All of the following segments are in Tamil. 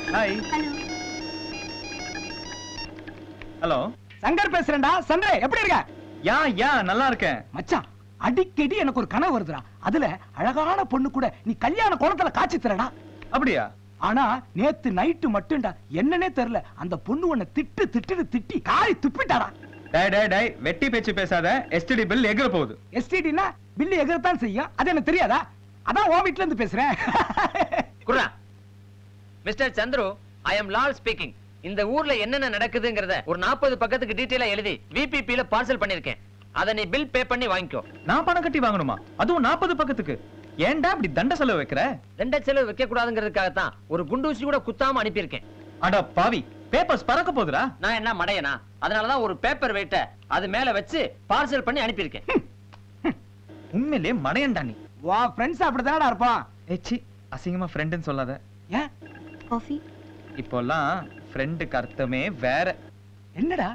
ஹாய் ஹலோ ஹலோ சங்கர் பேசுறேன்டா சந்திரே எப்படி இருக்க யா யா நல்லா இருக்கேன் மச்சான் அடிக்கடி எனக்கு ஒரு கனவு வருதுடா அதுல அழகான பொண்ணு கூட நீ கல்யாண கோலத்துல காட்சி தரடா அப்படியா ஆனா நேத்து நைட்டு மட்டும்டா என்னன்னே தெரியல அந்த பொண்ணு உன்னை திட்டு திட்டுன்னு திட்டி காரி துப்பிட்டாடா டேய் டேய் டேய் வெட்டி பேச்சு பேசாத எஸ்டிடி பில் எகிற போகுது எஸ்டிடினா பில்லு எகத்தான் செய்யும் அது எனக்கு தெரியாதா அதான் உன் வீட்ல இருந்து பேசுறேன் குர்ரா mister Chandru I am Lal speaking இந்த ஊர்ல என்னென்ன நடக்குதுங்கறத ஒரு நாற்பது பக்கத்துக்கு டீடைலா எழுதி VPP ல பார்சல் பண்ணிருக்கேன் அத நீ பில் பே பண்ணி வாங்கிக்கோ நான் பணம் கட்டி வாங்கணுமா அதுவும் நாற்பது பக்கத்துக்கு ஏன்டா இப்படி தண்ட செலவு வைக்கிற ரெண்ட செலவு வைக்க கூடாதுங்கிறதுக்காக தான் ஒரு குண்டூசி கூட குத்தாம அனுப்பியிருக்கேன் அட பாவி பேப்பர்ஸ் பறக்க போகுதுடா நான் என்ன மடையனா அதனாலதான் ஒரு பேப்பர் வெயிட்ட அது மேல வச்சு பார்சல் பண்ணி அனுப்பியிருக்கேன் உண்மையிலே மடையன்டா நீ வா ஃப்ரெண்ட்ஸ் அப்படிதானடா இருப்பான் ஏச்சி அசிங்கமா ஃப்ரெண்டுன்னு சொல்லாத ஏன் காஃபி இப்போல்லாம் ஃப்ரெண்டுக்கு அர்த்தமே வேற என்னடா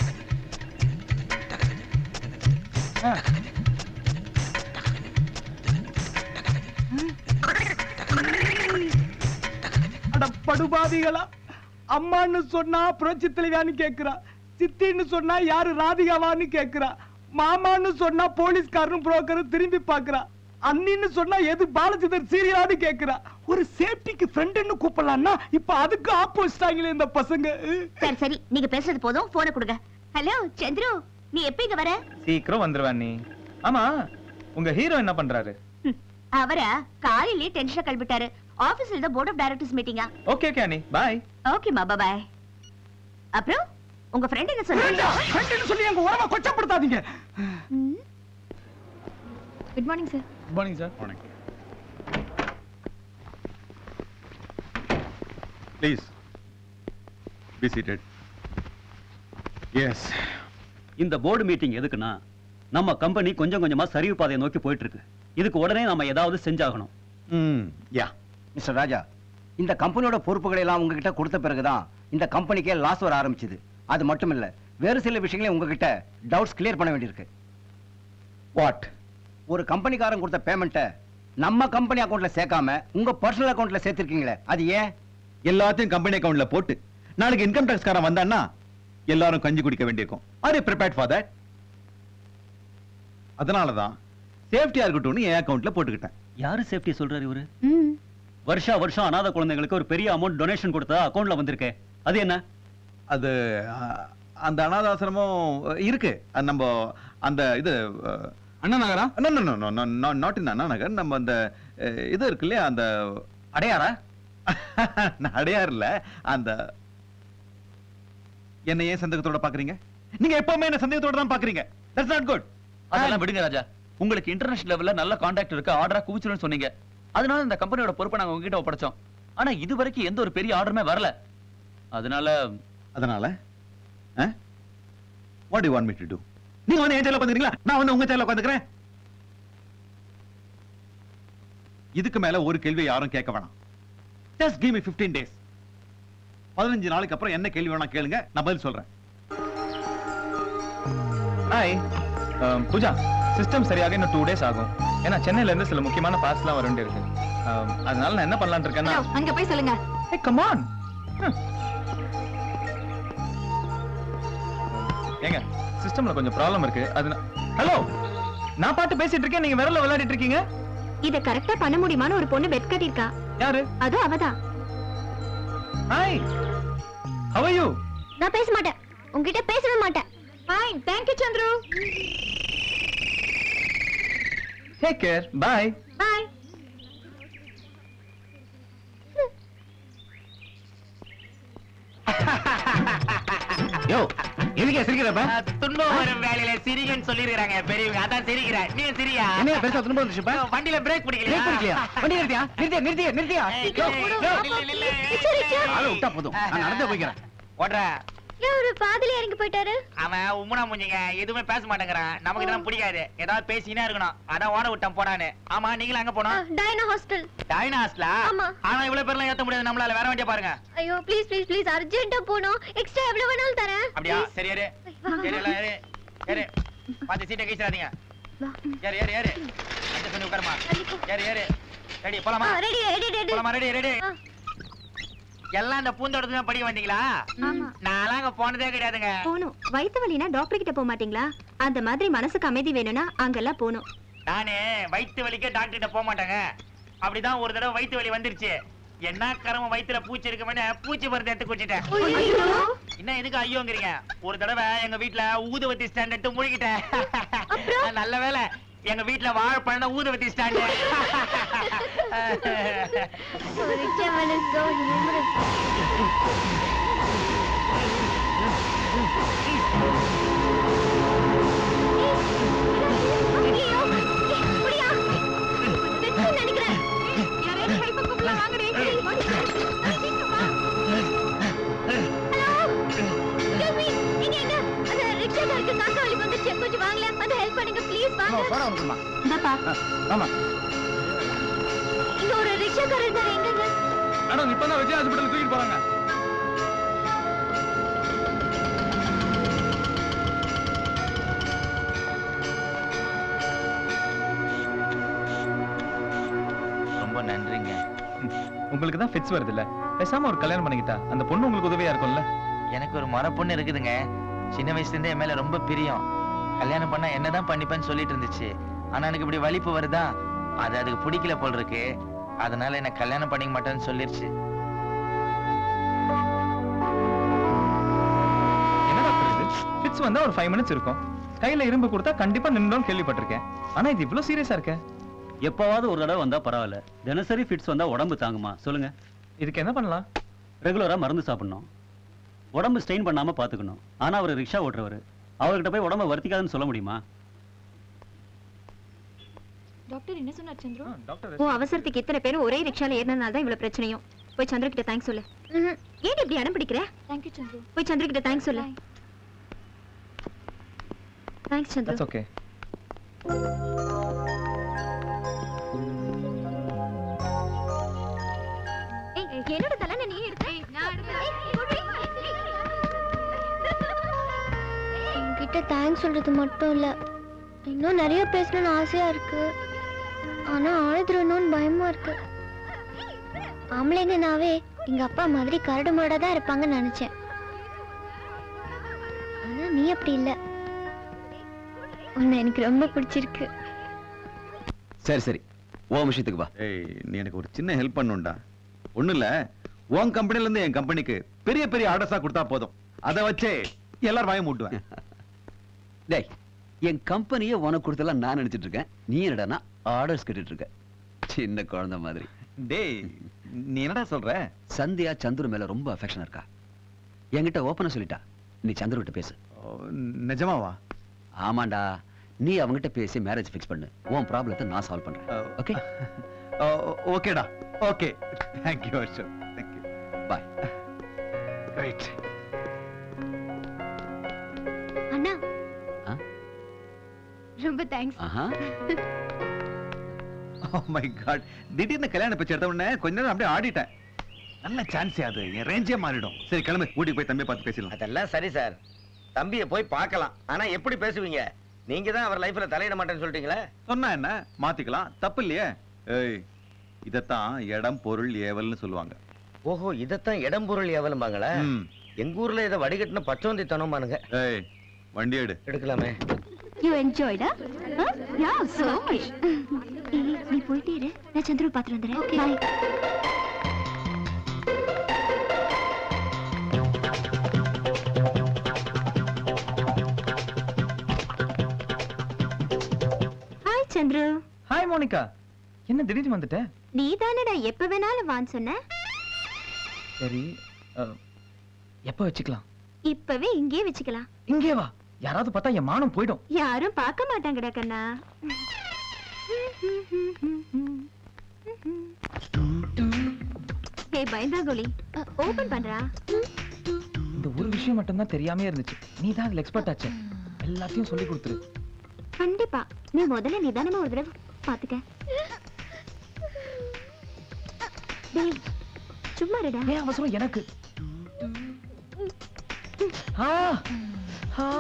ஆ. அட படுபாவிகளா அம்மான்னு சொன்னா புரட்சி தலைவியான்னு கேக்குறா சித்தின்னு சொன்னா யாரு ராதிகாவான்னு கேக்குறா மாமான்னு சொன்னா போலீஸ்காரனும் புரோக்கரும் திரும்பி பாக்குறா அண்ணின்னு சொன்னா எது பாலச்சந்தர் சீரியலான்னு கேக்குறா ஒரு சேஃப்டிக்கு ஃப்ரெண்டுன்னு கூப்பிடலாம்னா இப்ப அதுக்கு ஆப்போசிட்டாங்களே இந்த பசங்க சரி சரி நீங்க பேசுறது போதும் போன கொடுங்க ஹலோ சந்திரு நீ எப்ப இங்க வர சீக்கிரம் வந்துருவேன் நீ ஆமா உங்க ஹீரோ என்ன பண்றாரு ஹம், அவரா காலையிலேயே டென்ஷன் கிளம்பிட்டாரு ஆபீஸ்ல தான் போர்ட் ஆஃப் டைரக்டர்ஸ் மீட்டிங்கா ஓகே ஓகே அனி பாய் ஓகேமா பாய் அப்புறம் உங்க ஃப்ரெண்ட் என்ன சொன்னாங்க ஃப்ரெண்டுன்னு சொல்லி எங்க உறவை கொச்சப்படுத்தாதீங்க good morning sir good morning sir Please, be seated. Yes. இந்த போர்டு மீட்டிங் எதுக்குன்னா நம்ம கம்பெனி கொஞ்சம் கொஞ்சமா சரிவு பாதையை நோக்கி போயிட்டு இருக்கு இதுக்கு உடனே நம்ம ஏதாவது செஞ்சாகணும் Hmm, yeah. மிஸ்டர் ராஜா இந்த கம்பெனியோட பொறுப்புகளை எல்லாம் உங்ககிட்ட கொடுத்த பிறகுதான் இந்த கம்பெனிக்கே லாஸ் வர ஆரம்பிச்சது அது மட்டும் இல்ல வேறு சில விஷயங்களை உங்ககிட்ட டவுட்ஸ் கிளியர் பண்ண வேண்டியிருக்கு What? ஒரு கம்பெனிக்காரன் கொடுத்த பேமெண்ட்டை நம்ம கம்பெனி அக்கவுண்ட்ல சேர்க்காம உங்க பர்சனல் அக்கவுண்ட்ல சேர்த்திருக்கீங்களே அது ஏன் எல்லாத்தையும் கம்பெனி அக்கவுண்ட்ல போட்டு நாளைக்கு இன்கம் டாக்ஸ் காரன் வந்தான்னா எல்லாரும் கஞ்சி குடிக்க வேண்டியிருக்கும் ஆர் ப்ரிப்பேர்ட் ஃபார் தட் அதனால தான் சேஃப்டியா இருக்கட்டும்னு என் அக்கவுண்ட்ல போட்டுக்கிட்டேன் யாரு சேஃப்டி சொல்றாரு இவரு வருஷா வருஷம் அனாதை குழந்தைங்களுக்கு ஒரு பெரிய அமௌண்ட் டொனேஷன் கொடுத்தா அக்கவுண்ட்ல வந்திருக்கே அது என்ன அது அஹ், அந்த அனாதாசிரமம் அஹ், இருக்கு அது நம்ம அந்த இது அண்ணா நகரா நாட் இன் அண்ணா நகர் நம்ம அந்த அஹ், இது இருக்கு இல்லையா அந்த அடையாரா அடையார் இல்ல அந்த என்ன ஏன் சந்தேகத்தோட பாக்குறீங்க நீங்க எப்பவுமே என்ன சந்தேகத்தோட தான் பாக்குறீங்க தட்ஸ் நாட் குட் அதெல்லாம் விடுங்க ராஜா உங்களுக்கு இன்டர்நேஷனல் லெவல்ல நல்ல கான்டாக்ட் இருக்கு ஆர்டரா குவிச்சிருன்னு சொன்னீங்க அதனால இந்த கம்பெனியோட பொறுப்பை நாங்க உங்ககிட்ட ஒப்படைச்சோம் ஆனா இது வரைக்கும் எந்த ஒரு பெரிய ஆர்டருமே வரல அதனால அதனால what you want me to to நீங்க வந்து என் சேர்ல உட்காந்துக்கிறீங்களா நான் வந்து உங்க சேர்ல உட்காந்துக்கிறேன் இதுக்கு மேல ஒரு கேள்வி யாரும் கேட்க வேணாம் ஜஸ்ட் கிவ் மீ 15 டேஸ் பதினஞ்சு நாளைக்கு அப்புறம் என்ன கேள்வி வேணா கேளுங்க நான் பதில் சொல்றேன் ஹாய் பூஜா சிஸ்டம் சரியாக இன்னும் டூ டேஸ் ஆகும் ஏன்னா சென்னையில இருந்து சில முக்கியமான பார்ட்ஸ்லாம் வர வேண்டியிருக்கு Um, அதனால நான் என்ன பண்ணலாம்னு இருக்கேன்னா அங்க போய் சொல்லுங்க ஹே கம் ஆன் ஏங்க சிஸ்டம்ல கொஞ்சம் ப்ராப்ளம் இருக்கு அது ஹலோ நான் பாட்டு பேசிட்டு இருக்கேன் நீங்க விரல்ல விளையாடிட்டு இருக்கீங்க இத கரெக்டா பண்ண முடியுமான்னு ஒரு பொண்ணு பெட் கட்டிருக்கா யாரு அதுவும் அவதான் ஹாய் how are you நான் பேச மாட்டேன் உங்ககிட்ட பேசவே மாட்டேன் fine thank you Chandru take care bye bye யோ எதுக்கே சிரிக்கிறப்ப துன்பம் வரும் வேலையில சிரிங்கன்னு சொல்லிருக்காங்க பெரியவங்க அதான் சிரிக்கிறேன் நீ சிரியா என்ன பெருசா துன்பம் வந்துச்சு இப்ப? வண்டியில பிரேக் பிரேக் பிடிக்கலையா வண்டி நிறுத்தியா நிறுத்தியா நிறுத்தியா நிறுத்தியா யோ, யோ. ஆளை விட்டா போதும் நான் நடந்தே போய்க்கிறேன் ஓடுற ஒரு பாதியில இறங்கி போயிட்டாரு அவன் உம்முனா முஞ்சிங்க எதுவுமே பேச மாட்டேங்கிறான் நமக்கு இதெல்லாம் பிடிக்காது ஏதாவது பேசினே இருக்கணும் அதான் ஓட விட்டான் போனான்னு ஆமா நீங்களும் அங்க போனோம் டைனா ஹாஸ்டல் டைனாஸ்லா ஆமா. ஆனா இவ்வளவு பேர்லாம் ஏத்த முடியாது நம்மளால வேற வண்டியா பாருங்க ஐயோ ப்ளீஸ் ப்ளீஸ் ப்ளீஸ் அர்ஜென்ட்டா போணும் எக்ஸ்ட்ரா எவ்வளவு வேணாலும் தரேன் அப்படியா Please. சரி ஏறு சரி எல்லாம் ஏறு ஏறு பாத்து சீட்டை கீச்சிடாதீங்க ஏறு ஏறு ஏறு அட்ஜஸ்ட் பண்ணி உட்காருமா ஏறு ஏறு ரெடி போலாமா ரெடி ரெடி ரெடி போலாமா ரெடி ரெடி எல்லாம் இந்த பூந்தோட்டத்துக்கு தான் படிக்க வந்தீங்களா ஆமா நான்லாம் அங்க போனதே கிடையாதுங்க போகணும் வயித்து வலினா டாக்டர் கிட்ட போக மாட்டீங்களா அந்த மாதிரி மனசுக்கு அமைதி வேணும்னா அங்கெல்லாம் போகணும் நானு வயித்து வலிக்க டாக்டர் கிட்ட போக மாட்டேங்க அப்படிதான் ஒரு தடவை வயித்து வலி வந்துருச்சு என்ன கரம வயித்துல பூச்சி இருக்குமே பூச்சி மருந்து எடுத்து குடிச்சிட்டேன் என்ன எதுக்கு ஐயோங்கிறீங்க ஒரு தடவை எங்க வீட்ல ஊதுவத்தி ஸ்டாண்ட் எடுத்து முழுகிட்டேன் நல்ல வேளை எங்க வீட்ல வாழைப்பழம் ஊதுவத்தி ஸ்டாண்ட் கொஞ்சம் வாங்கலாம் வந்து ஹெல்ப் பண்ணுங்க ப்ளீஸ் வாங்க சோடா கொடுமா இந்தாப்பா ஆமா இங்க ஒரு ரிக்ஷாக்காரர் இருந்தாரு எங்கங்க மேடம் இப்பதான் விஜய் ஹாஸ்பிட்டல் தூக்கிட்டு போறாங்க ரொம்ப நன்றிங்க உங்களுக்கு தான் ஃபிட்ஸ் வருது இல்ல பேசாம ஒரு கல்யாணம் பண்ணிக்கிட்டா அந்த பொண்ணு உங்களுக்கு உதவியா இருக்கும்ல எனக்கு ஒரு மர பொண்ணு இருக்குதுங்க சின்ன வயசுல இருந்தே என் மேல ரொம்ப பிரியம் கல்யாணம் பண்ணா என்னதான் பண்ணிப்பேன்னு சொல்லிட்டு இருந்துச்சு ஆனா எனக்கு இப்படி வலிப்பு வருதா அது அதுக்கு பிடிக்கல போல் இருக்கு அதனால என்ன கல்யாணம் பண்ணிக்க மாட்டேன்னு சொல்லிருச்சு என்ன டாக்டர் இது ஃபிட்ஸ் வந்தா ஒரு ஃபைவ் மினிட்ஸ் இருக்கும் கையில இரும்பு கொடுத்தா கண்டிப்பா நின்றோம் கேள்விப்பட்டிருக்கேன் ஆனா இது இவ்வளவு சீரியஸா இருக்க எப்பவாவது ஒரு தடவை வந்தா பரவாயில்ல தினசரி ஃபிட்ஸ் வந்தா உடம்பு தாங்குமா சொல்லுங்க இதுக்கு என்ன பண்ணலாம் ரெகுலரா மருந்து சாப்பிடணும் உடம்பு ஸ்ட்ரெயின் பண்ணாம பாத்துக்கணும் ஆனா அவர் ரிக்ஷா ஓட்டுறவர் அவர்கிட்ட போய் உடம்ப வருத்திக்காதுன்னு சொல்ல முடியுமா டாக்டர் என்ன சொன்னார் சந்திரு டாக்டர் ஓ அவசரத்துக்கு இத்தனை பேரும் ஒரே ரிக்ஷால ஏறினதுனால தான் இவ்வளவு பிரச்சனையும் போய் சந்திர கிட்ட தேங்க்ஸ் சொல்லு ஏன் இப்படி அடம் பிடிக்கிற தேங்க்யூ சந்திரு போய் சந்திர கிட்ட தேங்க்ஸ் சொல்லு தேங்க்ஸ் சந்திரு தட்ஸ் ஓகே ஏய், என்னோட தலை நீ எடுத்த உங்ககிட்ட தேங்க்ஸ் சொல்றது மட்டும் இல்ல இன்னும் நிறைய பேசணும்னு ஆசையா இருக்கு ஆனா அழுதுறணும்னு பயமா இருக்கு ஆம்பளைங்கனாவே எங்க அப்பா மாதிரி கரடு மாடா தான் இருப்பாங்கன்னு நினைச்சேன் ஆனா நீ அப்படி இல்ல உன்னை எனக்கு ரொம்ப பிடிச்சிருக்கு சரி சரி ஓ விஷயத்துக்கு வா ஏய் நீ எனக்கு ஒரு சின்ன ஹெல்ப் பண்ணுண்டா ஒண்ணு இல்ல உன் கம்பெனில இருந்து என் கம்பெனிக்கு பெரிய பெரிய ஆர்டர்ஸா கொடுத்தா போதும் அதை வச்சே எல்லாரும் வாய மூட்டுவேன் டேய் என் கம்பெனியே உனக்கு கொடுத்தலாம் நான் நினைச்சிட்டு இருக்கேன் நீ என்னடான்னா ஆர்டர்ஸ் கேட்டுட்டு இருக்க சின்ன குழந்தை மாதிரி டேய் நீ என்னடா சொல்ற சந்தியா சந்துரு மேல ரொம்ப அஃபெக்ஷன் இருக்கா என்கிட்ட ஓப்பனா சொல்லிட்டா நீ சந்துரு கிட்ட பேசு ஓ, நிஜமாவா ஆமாண்டா நீ அவங்கிட்ட பேசி மேரேஜ் ஃபிக்ஸ் பண்ணு உன் ப்ராப்ளத்தை நான் சால்வ் பண்றேன் ஓகே ஓ, ஓகேடா okay thank you Arshan thank you bye right அண்ணா ஆ? ரொம்ப தேங்க்ஸ் ஆஹா ஓ மை காட் திடீர்னு கல்யாண பேச்சு எடுத்த உடனே கொஞ்ச நேரம் அப்படியே ஆடிட்டேன் நல்ல சான்ஸே அது என் ரேஞ்சே மாறிடும் சரி கிளம்பு வீட்டுக்கு போய் தம்பியை பார்த்து பேசலாம் அதெல்லாம் சரி சார் தம்பியை போய் பார்க்கலாம் ஆனா எப்படி பேசுவீங்க நீங்க தான் அவர் லைஃப்ல தலையிட மாட்டேன்னு சொல்லிட்டீங்களே சொன்னா என்ன மாத்திக்கலாம் தப்பு இல்லையே ஏய் இதத்தான் இடம் பொருள் ஏவல்னு சொல்லுவாங்க ஓஹோ இதத்தான் இடம் பொருள் எவலும்பாங்களே ம். எங்க ஊர்ல இதை வடிகட்டின பச்சோந்தி தனமானுங்க ஏய் வண்டி எடு எடுக்கலாமே யூ என்ஜாய்டா யா சோ மச் நீ போயிட்டே இரு நான் சந்திரு பாத்து வந்துறேன் bye hi Chandru hi Monica என்ன திடீர்னு வந்துட்ட நீ தானடா எப்ப வேணாலும் வான்னு சொன்ன சரி அஹ், எப்ப வச்சுக்கலாம் இப்பவே இங்கேயே வச்சுக்கலாம் இங்கே வா யாராவது பார்த்தா என் மானம் போயிடும் யாரும் பார்க்க மாட்டாங்கடா கண்ணா ஹே பயந்தாகோலி ஓபன் பண்றா இந்த ஒரு விஷயம் மட்டும்தான் தெரியாமே இருந்துச்சு நீ தான் அதுல எக்ஸ்பர்ட் ஆச்சே எல்லாத்தையும் சொல்லி கொடுத்துரு கண்டிப்பா நீ முதல்ல நிதானமா ஒரு தடவை பாத்துக்க டேய் சும்மா இருடா ஏன் அவசரம் எனக்கு ஆ ஆ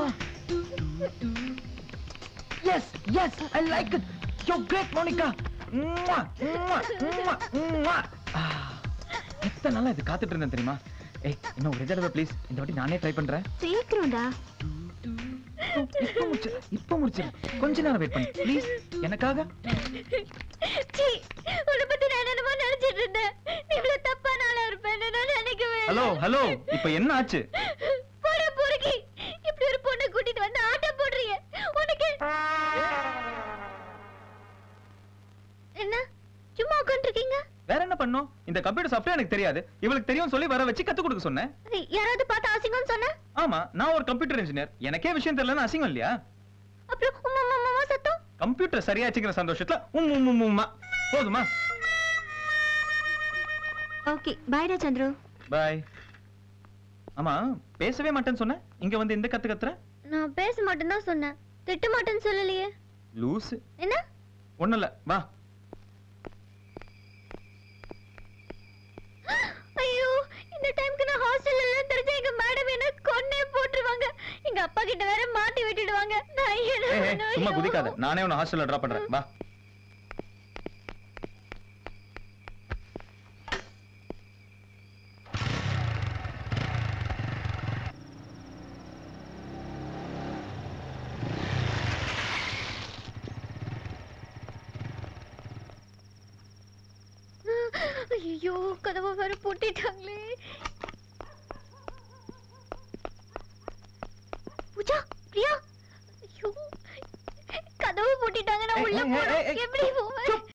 yes yes I like it you great Monica எத்தனை எத்தனை நாளா இது காத்துட்டு இருந்தேன் தெரியுமா ஏய் இன்னும் ஒரு தடவை ப்ளீஸ் இந்த வாட்டி நானே ட்ரை பண்றேன் சீக்கிரம்டா இப்போ முடிச்சு இப்போ முடிச்சு கொஞ்ச நேரம் வெயிட் பண்ணு ப்ளீஸ் எனக்காக சீ உன்னை பத்தி நான் என்னமோ நினைச்சிட்டு இருந்தேன் நீ இவ்வளவு தப்பான ஆளா இருப்பேன்னு நான் நினைக்கவே ஹலோ ஹலோ இப்போ என்ன ஆச்சு போட பொறுக்கி இப்படி ஒரு பொண்ணை கூட்டிட்டு வந்து ஆட்டம் போடுறீங்க உனக்கு என்ன சும்மா உட்காந்துருக்கீங்க வேற என்ன பண்ணோம் இந்த கம்ப்யூட்டர் சாஃப்ட்வேர் எனக்கு தெரியாது இவளுக்கு தெரியும் சொல்லி வர வச்சு கத்து கொடுக்க சொன்னேன் யாராவது பார்த்து அசிங்கம்னு சொன்ன ஆமா நான் ஒரு கம்ப்யூட்டர் இன்ஜினியர் எனக்கே விஷயம் தெரியலன்னு அசிங்கம் இல்லையா அப்புறம் உம்மா உம்மா, உம்மா சத்தம் கம்ப்யூட்டர் சரியாச்சுங்கிற சந்தோஷத்துல உம் உம் உம் உம்மா போதுமா ஓகே பாய்டா சந்துரு பாய் ஆமா பேசவே மாட்டேன்னு சொன்னேன் இங்க வந்து இந்த கத்து கத்துற நான் பேச மாட்டேன்னு தான் சொன்னேன் திட்ட மாட்டேன்னு சொல்லலையே லூஸ் என்ன ஒண்ணும் இல்ல வா ஐயோ இந்த டைம்க்கு நான் ஹாஸ்டல்ல இல்ல தெரிஞ்சா எங்க மேடம் என்ன கொன்னே போட்டுருவாங்க எங்க அப்பா கிட்ட வேற மாட்டி விட்டுடுவாங்க நான் என்ன ஏய், ஏய், பண்ணுவேன்? சும்மா குதிக்காத நானே உன்னை ஹாஸ்டல்ல டிராப் பண்றேன் வா ஐயோ கதவை வேற பூட்டிட்டாங்களே